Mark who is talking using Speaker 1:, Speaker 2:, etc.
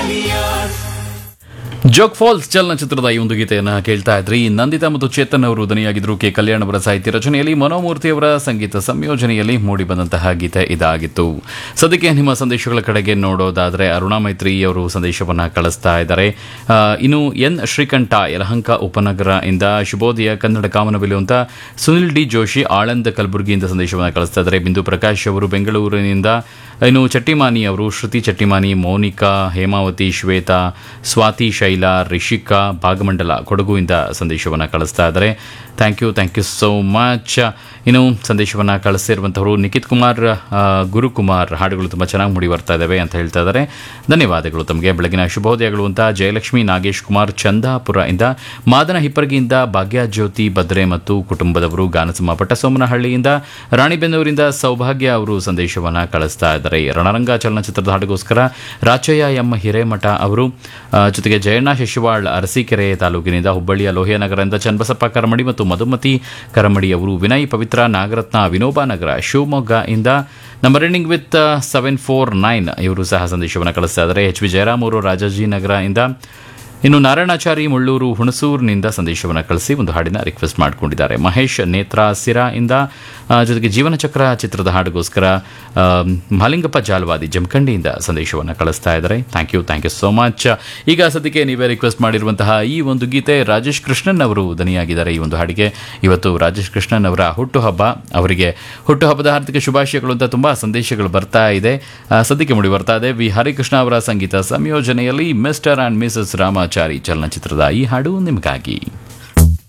Speaker 1: Alias.
Speaker 2: Jog falls ಚಲನಚಿತ್ರದ ಈ ಒಂದು ಗೀತೆಯನ್ನು ಕೇಳ್ತಾ ಇದ್ರಿ ನಂದಿತಾ ಮತ್ತು ಚೇತನ್ ಅವರು ಧ್ವನಿಯಾಗಿದ್ರು ಕೆ ಕಲ್ಯಾಣ್ ಅವರ ಸಾಹಿತ್ಯ ರಚನೆಯಲ್ಲಿ ಮನೋಮೂರ್ತಿ ಅವರ ಸಂಗೀತ ಸಂಯೋಜನೆಯಲ್ಲಿ ಮೂಡಿಬಂದಂತಹ ಗೀತೆ ಇದಾಗಿತ್ತು ಸದ್ಯಕ್ಕೆ ನಿಮ್ಮ ಸಂದೇಶಗಳ ಕಡೆಗೆ ನೋಡೋದಾದ್ರೆ ಅರುಣಾ ಮೈತ್ರಿ ಅವರು ಸಂದೇಶವನ್ನ ಕಳಿಸ್ತಾ ಇದ್ದಾರೆ ಆ, ಇನ್ನು ಎನ್ ಶ್ರೀಕಂಠ ಯಲಹಂಕ ಉಪನಗರ ಇಂದ ಶುಭೋದಯ ಕನ್ನಡ ಕಾಮನಬಿಲು ಅಂತ ಸುನಿಲ್ ಡಿ ಜೋಶಿ ಆಳಂದ ಕಲಬುರಗಿಯಿಂದ ಸಂದೇಶವನ್ನು ಕಳಿಸ್ತಾ ಇದ್ದಾರೆ ಬಿಂದು ಪ್ರಕಾಶ್ ಅವರು ಬೆಂಗಳೂರಿನಿಂದ ಇನ್ನು ಚಟ್ಟಿಮಾನಿ ಅವರು ಶ್ರುತಿ ಚಟ್ಟಿಮಾನಿ ಮೌನಿಕಾ ಹೇಮಾವತಿ ಶ್ವೇತಾ ಸ್ವಾತಿ ಶೈಲಾ ರಿಷಿಕಾ ಭಾಗಮಂಡಲ ಕೊಡಗುವಿಂದ ಸಂದೇಶವನ್ನು ಕಳಿಸ್ತಾ ಇದ್ದಾರೆ thank you thank you so much ಇನ್ನು ಸಂದೇಶವನ್ನು ಕಳಿಸ್ತಿರುವಂಥವರು ನಿಖಿತ್ ಕುಮಾರ್ ಆ, ಗುರುಕುಮಾರ್ ಹಾಡುಗಳು ತುಂಬ ಚೆನ್ನಾಗಿ ಮೂಡಿ ಬರ್ತಾ ಇದ್ದಾವೆ ಅಂತ ಹೇಳ್ತಾ ಇದ್ದಾರೆ ಧನ್ಯವಾದಗಳು ತಮಗೆ ಬೆಳಗಿನ ಶುಭೋದಯಗಳು ಅಂತ ಜಯಲಕ್ಷ್ಮಿ ನಾಗೇಶ್ ಕುಮಾರ್ ಚಂದಾಪುರ ಇಂದ ಮಾದನ ಹಿಪ್ಪರಗಿಯಿಂದ ಭಾಗ್ಯಜ್ಯೋತಿ ಭದ್ರೆ ಮತ್ತು ಕುಟುಂಬದವರು ಗಾನಸಮ ಪಟ್ಟಸೋಮನಹಳ್ಳಿಯಿಂದ ರಾಣಿಬೆನ್ನೂರಿಂದ ಸೌಭಾಗ್ಯ ಅವರು ಸಂದೇಶವನ್ನು ಕಳಿಸ್ತಾ ಇದ್ದಾರೆ ರಣರಂಗ ಚಲನಚಿತ್ರದ ಹಾಡಿಗೋಸ್ಕರ ರಾಚಯ್ಯ ಎಂ ಹಿರೇಮಠ ಅವರು ಆ, ಜೊತೆಗೆ ಜಯಣ್ಣ ಶಿಶುವಾಳ್ ಅರಸೀಕೆರೆ ತಾಲೂಕಿನಿಂದ ಹುಬ್ಬಳ್ಳಿಯ ಲೋಹಿಯಾನಗರದಿಂದ ಚನ್ನಬಸಪ್ಪ ಕರಮಡಿ ಮತ್ತು ಮಧುಮತಿ ಕರಮಡಿ ಅವರು ವಿನಯ್ ಪವಿತ್ರ ನಾಗರತ್ನ ವಿನೋಬಾ ನಗರ ಶಿವಮೊಗ್ಗ ಇಂದ number ending with seven four nine ಇವರು ಸಹ ಸಂದೇಶವನ್ನು ಕಳಿಸ್ತಾ ಇದ್ದಾರೆ ಎಚ್ ವಿ ಜಯರಾಮ್ ಅವರು ರಾಜಾಜಿನಗರ ಇಂದ ಇನ್ನು ನಾರಾಯಣಾಚಾರಿ ಮುಳ್ಳೂರು ಹುಣಸೂರಿನಿಂದ ಸಂದೇಶವನ್ನು ಕಳಿಸಿ ಒಂದು ಹಾಡಿನ ರಿಕ್ವೆಸ್ಟ್ ಮಾಡಿಕೊಂಡಿದ್ದಾರೆ ಮಹೇಶ್ ನೇತ್ರ ಸಿರಾ ಇಂದ ಆ, ಜೊತೆಗೆ ಜೀವನ ಚಕ್ರ ಚಿತ್ರದ ಹಾಡಿಗೋಸ್ಕರ ಆ, ಮಹಾಲಿಂಗಪ್ಪ ಜಾಲ್ವಾದಿ ಜಮಖಂಡಿಯಿಂದ ಸಂದೇಶವನ್ನು ಕಳಿಸ್ತಾ ಇದ್ದಾರೆ thank you thank you so much ಈಗ ಸದ್ಯಕ್ಕೆ ನೀವೇ ರಿಕ್ವೆಸ್ಟ್ ಮಾಡಿರುವಂತಹ ಈ ಒಂದು ಗೀತೆ ರಾಜೇಶ್ ಕೃಷ್ಣನ್ ಅವರು ದನಿಯಾಗಿದ್ದಾರೆ ಈ ಒಂದು ಹಾಡಿಗೆ ಇವತ್ತು ರಾಜೇಶ್ ಕೃಷ್ಣನ್ ಅವರ ಹುಟ್ಟುಹಬ್ಬ ಅವರಿಗೆ ಹುಟ್ಟುಹಬ್ಬದ ಹಾರ್ದಿಕ ಶುಭಾಶಯಗಳು ಅಂತ ತುಂಬಾ ಸಂದೇಶಗಳು ಬರ್ತಾ ಇದೆ ಆ, ಸದ್ಯಕ್ಕೆ ಮುಡಿ ಬರ್ತಾ ಇದೆ ವಿ ಹರಿಕೃಷ್ಣ ಅವರ ಸಂಗೀತ ಸಂಯೋಜನೆಯಲ್ಲಿ ಮಿಸ್ಟರ್ ಅಂಡ್ ಮಿಸಸ್ ರಾಮಾಚಾರಿ ಚಲನಚಿತ್ರದ ಈ ಹಾಡು ನಿಮಗಾಗಿ